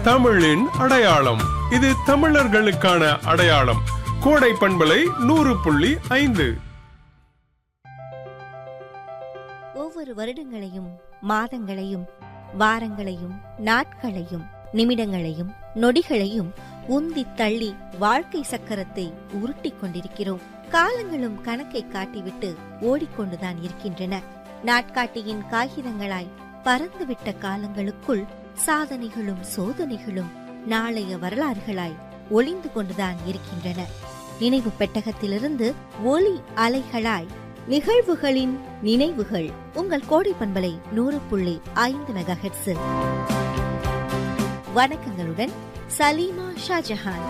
தமிழின் அடையாளம் இது தமிழர்களுக்கான அடையாளம் கோடை பண்பலை நூறு புள்ளி ஐந்து ஒவ்வொரு வருடங்களையும் மாதங்களையும் வாரங்களையும் நாட்களையும் நிமிடங்களையும் நொடிகளையும் உந்தித் தள்ளி வாழ்க்கை சக்கரத்தை உருட்டிக் கொண்டிருக்கிறோம் காலங்களும் கணக்கை காட்டிவிட்டு ஓடிக்கொண்டுதான் இருக்கின்றன நாட்காட்டியின் காகிதங்களாய் பறந்துவிட்ட காலங்களுக்குள் சாதனைகளும் சோதனைகளும் நாளைய வரலாறுகளாய் ஒளிந்து கொண்டுதான் இருக்கின்றன நினைவு பெட்டகத்திலிருந்து ஒலி அலைகளாய் நிகழ்வுகளின் நினைவுகள் உங்கள் கோடை பண்பலை நூறு புள்ளி ஐந்து மெகா வணக்கங்களுடன் சலீமா ஷாஜஹான்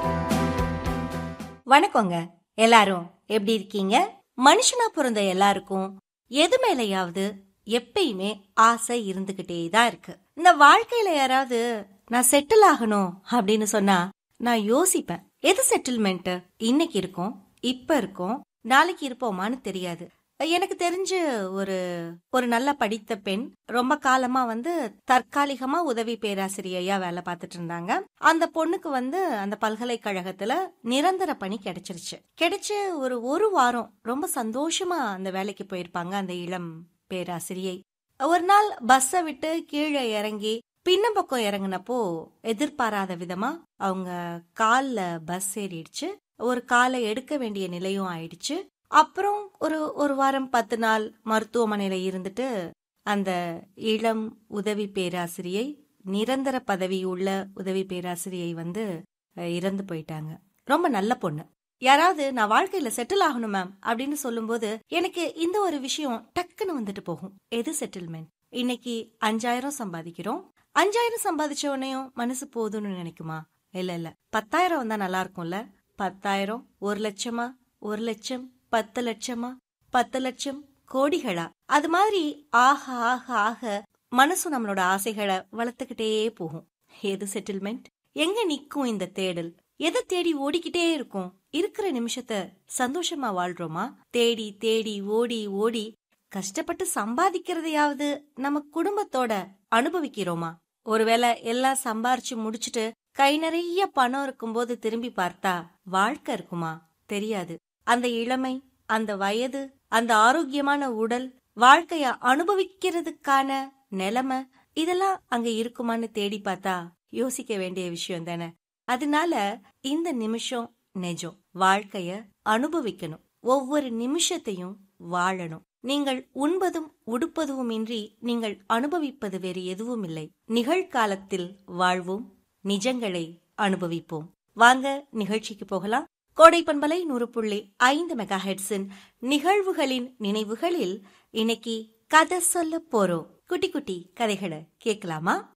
வணக்கங்க எல்லாரும் எப்படி இருக்கீங்க மனுஷனா பிறந்த எல்லாருக்கும் எது மேலயாவது எப்பயுமே ஆசை இருந்துகிட்டே தான் இருக்கு இந்த வாழ்க்கையில யாராவது நான் செட்டில் ஆகணும் அப்படின்னு சொன்னா நான் யோசிப்பேன் எது செட்டில்மெண்ட் இன்னைக்கு இருக்கும் இப்ப இருக்கும் நாளைக்கு இருப்போமான்னு தெரியாது எனக்கு தெரிஞ்சு ஒரு ஒரு நல்ல படித்த பெண் ரொம்ப காலமா வந்து தற்காலிகமா உதவி பேராசிரியையா வேலை பார்த்துட்டு இருந்தாங்க அந்த பொண்ணுக்கு வந்து அந்த பல்கலைக்கழகத்துல நிரந்தர பணி கிடைச்சிருச்சு கிடைச்சு ஒரு ஒரு வாரம் ரொம்ப சந்தோஷமா அந்த வேலைக்கு போயிருப்பாங்க அந்த இளம் பேராசிரியை ஒரு நாள் பஸ்ஸை விட்டு கீழே இறங்கி பின்ன பக்கம் இறங்குனப்போ எதிர்பாராத விதமா அவங்க கால்ல பஸ் ஏறிடுச்சு ஒரு காலை எடுக்க வேண்டிய நிலையும் ஆயிடுச்சு அப்புறம் ஒரு ஒரு வாரம் பத்து நாள் மருத்துவமனையில இருந்துட்டு அந்த இளம் உதவி பேராசிரியை நிரந்தர பதவி உள்ள உதவி பேராசிரியை வந்து அஹ், இறந்து போயிட்டாங்க ரொம்ப நல்ல பொண்ணு யாராவது நான் வாழ்க்கையில செட்டில் ஆகணும் மேம் அப்படின்னு சொல்லும்போது எனக்கு இந்த ஒரு விஷயம் டக்குன்னு வந்துட்டு போகும் எது செட்டில்மெண்ட் இன்னைக்கு அஞ்சாயிரம் சம்பாதிக்கிறோம் அஞ்சாயிரம் சம்பாதிச்ச உடனேயும் மனசு போதும்னு நினைக்குமா இல்ல இல்ல பத்தாயிரம் வந்தா நல்லா இருக்கும்ல பத்தாயிரம் ஒரு லட்சமா ஒரு லட்சம் பத்து லட்சமா பத்து லட்சம் கோடிகளா அது மாதிரி ஆக ஆக ஆக மனசு நம்மளோட ஆசைகளை வளர்த்துக்கிட்டே போகும் எது செட்டில்மெண்ட் எங்க நிக்கும் இந்த தேடல் எதை தேடி ஓடிக்கிட்டே இருக்கும் இருக்கிற நிமிஷத்தை சந்தோஷமா வாழ்றோமா தேடி தேடி ஓடி ஓடி கஷ்டப்பட்டு சம்பாதிக்கிறதையாவது நம்ம குடும்பத்தோட அனுபவிக்கிறோமா ஒருவேளை எல்லாம் சம்பாரிச்சு முடிச்சிட்டு கை நிறைய பணம் இருக்கும்போது திரும்பி பார்த்தா வாழ்க்கை இருக்குமா தெரியாது அந்த இளமை அந்த வயது அந்த ஆரோக்கியமான உடல் வாழ்க்கைய அனுபவிக்கிறதுக்கான நிலைமை இதெல்லாம் அங்க இருக்குமான்னு தேடி பார்த்தா யோசிக்க வேண்டிய விஷயம் தானே அதனால இந்த நிமிஷம் நிஜம் வாழ்க்கைய அனுபவிக்கணும் ஒவ்வொரு நிமிஷத்தையும் வாழணும் நீங்கள் உண்பதும் உடுப்பதுமின்றி நீங்கள் அனுபவிப்பது வேறு எதுவும் இல்லை நிகழ்காலத்தில் வாழ்வோம் நிஜங்களை அனுபவிப்போம் வாங்க நிகழ்ச்சிக்கு போகலாம் கோடை பண்பலை நூறு புள்ளி ஐந்து மெகா ஹெட்ஸின் நிகழ்வுகளின் நினைவுகளில் இன்னைக்கு கதை சொல்ல போறோம் குட்டி குட்டி கதைகளை கேட்கலாமா